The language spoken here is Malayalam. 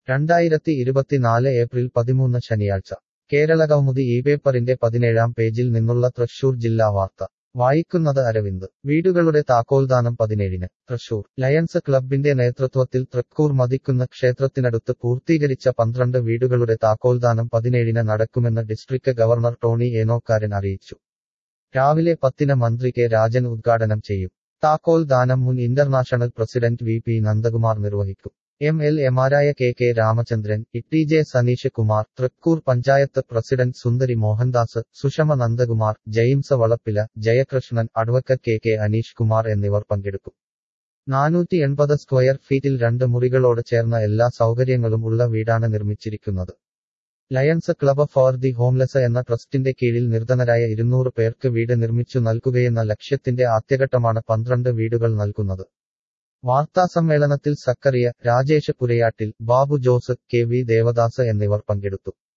രണ്ടായിരത്തി ഇരുപത്തിനാല് ഏപ്രിൽ പതിമൂന്ന് ശനിയാഴ്ച കേരള കൗമുദി ഈ പേപ്പറിന്റെ പതിനേഴാം പേജിൽ നിന്നുള്ള തൃശൂർ ജില്ലാ വാർത്ത വായിക്കുന്നത് അരവിന്ദ് വീടുകളുടെ താക്കോൽദാനം പതിനേഴിന് തൃശൂർ ലയൺസ് ക്ലബിന്റെ നേതൃത്വത്തിൽ തൃക്കൂർ മതിക്കുന്ന ക്ഷേത്രത്തിനടുത്ത് പൂർത്തീകരിച്ച പന്ത്രണ്ട് വീടുകളുടെ താക്കോൽദാനം പതിനേഴിന് നടക്കുമെന്ന് ഡിസ്ട്രിക്ട് ഗവർണർ ടോണി ഏനോക്കാരൻ അറിയിച്ചു രാവിലെ പത്തിന് മന്ത്രി കെ രാജൻ ഉദ്ഘാടനം ചെയ്യും താക്കോൽ ദാനം മുൻ international president V P Nandakumar നിർവഹിക്കും എം എൽ എമാരായ K K Ramachandran E J Saneesh Kumar Thrikkur panchayat president Sundari Mohandas Sushama Nandakumar James Valappila Jayakrishnan advocate K K Aneesh Kumar എന്നിവർ പങ്കെടുക്കും നാനൂറ്റി എൺപത് സ്ക്വയർ ഫീറ്റിൽ രണ്ട് മുറികളോട് ചേർന്ന എല്ലാ സൗകര്യങ്ങളും ഉള്ള വീടാണ് നിർമ്മിച്ചിരിക്കുന്നത് lions club for the homeless എന്ന ട്രസ്റ്റിന്റെ കീഴിൽ നിർധനരായ ഇരുന്നൂറ് പേർക്ക് വീട് നിർമ്മിച്ചു നൽകുകയെന്ന ലക്ഷ്യത്തിന്റെ ആദ്യഘട്ടമാണ് പന്ത്രണ്ട് വീടുകൾ നൽകുന്നത് വാർത്താസമ്മേളനത്തിൽ Zachariah Rajesh Purayattil Babu Jose K V Devadas എന്നിവർ പങ്കെടുത്തു